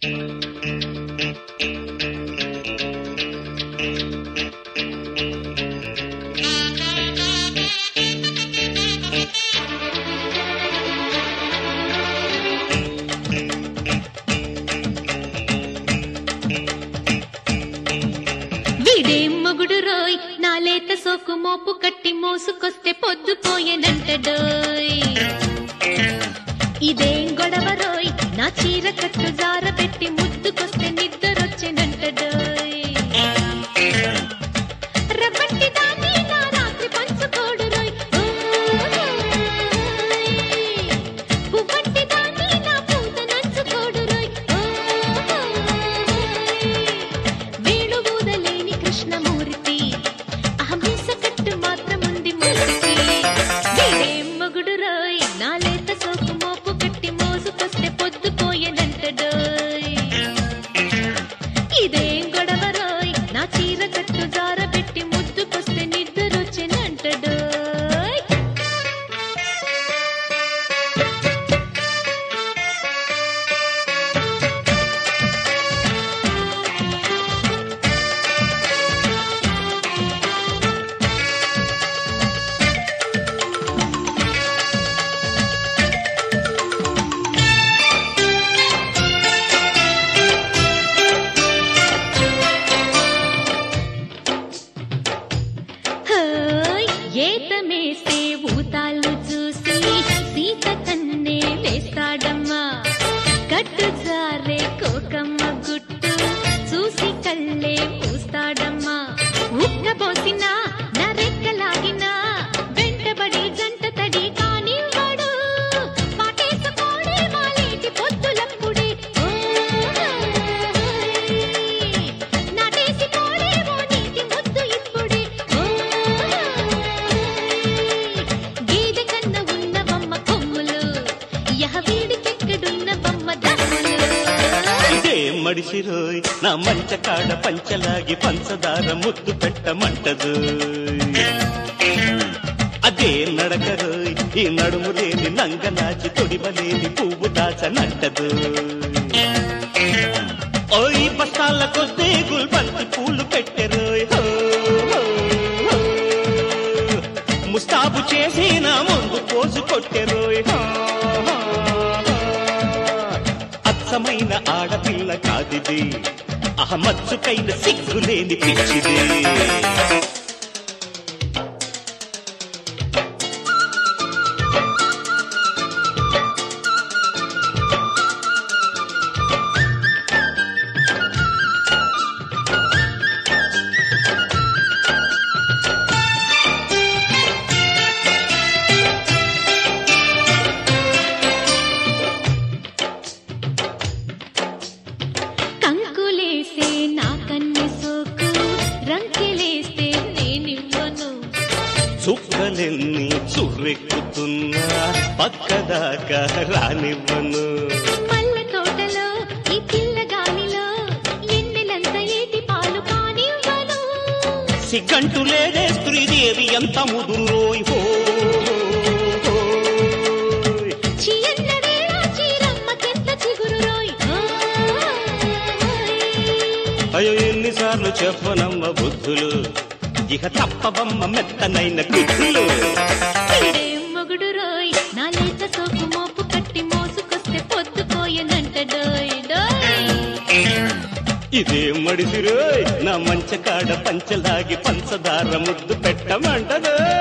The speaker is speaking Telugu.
వీడేం మొగుడు రోయ్ నా లేత సోకు మోపు కట్టి మోసుకొస్తే పొద్దుపోయేనంటడోయ్ ఇదేం గొడవ రోయ్ నా చీర కట్టు జార పెట్టి ముద్దుకొస్తే నిద్రొచ్చెనంటడోయ్ రవ్వంటి దాన్ని నా రాత్రి పంచుకోడు రోయ్ ఓయ్. పువ్వంటి దాన్ని నా పూత నంచుకోడు రోయ్ ఓయ్. వేణుబూదలేని కృష్ణమూర్తి అహంస కట్టు మాత్రముంది మూర్తి వీడేం మొగుడు రోయ్ నా లేత సోకు మోపు కట్టి మోసుకొస్తే పొద్దుపోయేనంటడోయ్ ఇదేం గొడవ రోయ్ నా చీర కట్టు జార పెట్టి ముద్దుకొస్తే నిద్రొచ్చెనంటడోయ్ హోయ్ ఏతమేసే ఊతాలు చూసి సీత కన్నే వేస్తాడమ్మా కట్టు జారే కోకమ్మ గుట్టు చూసి కళ్ళే పూస్తాడమ్మా ఉక్క పోసిన నరెక్కలాగిన వెంటబడి గంట తడి కానివ్వడు పాటేసుకోడే మాలేటి పొద్దులప్పుడే ఓయ్. నాటేసి పోడేమో నీటి ముద్దు ఇప్పుడే ఓయ్. గేదె కన్న ఉన్నవమ్మ కొమ్ములు యహ వీడికెక్కడున్న బొమ్మ దమ్ములు ఇదే మడిసిరోయ్ నా మంచ కాడ పంచలాగి పంచదార ముద్దు పెట్టమంటదు అదే నడకరోయ్ ఈ నడుము లేని నంగనాచి తొడిమలేని పువ్వు దాచనంటదు ఓయ్ బస్తాల కొద్దే గుల్బంతి పూలు పెట్టెరోయ్ హో, హో, హో. ముస్తాబు చేసి నా ముందు పోసు కొట్టెరోయ్ హో, హో, హో. అచ్చమైన ఆడపిల్ల కాదిది అహమచ్చుకైన సిగ్గులేని పిచ్చిది కంకులేసే నా కన్నె సోకు రంకెలేస్తే నేనివ్వను చుక్కలెన్ని చుర్రెక్కుతున్నా పక్కదాకా రానివ్వను మల్లె తోటలో ఈ పిల్ల గాలిలో ఎన్నెలంత ఏటి పాలు కానివ్వను సిగ్గంటు లేదే స్త్రీదేవి ఎంత ముదురోయ్ హో హోయ్. చీయన్న వేళ చీరమ్మకెంత చిగురు రోయ్ అయ్యో ఎన్నిసార్లు చెప్పనమ్మ బుద్ధులు ఇక తప్పవమ్మ మెత్తనైన గుద్ధులు వీడేం మొగుడు రోయ్ నా లేత సోకు మోపు కట్టి మోసుకొస్తే పొద్దుపోయనంట డోయ్ డోయ్ ఇదే మడిసిరోయ్ నా మంచ కాడ పంచలాగి పంచదార ముద్దు పెట్టమంటదో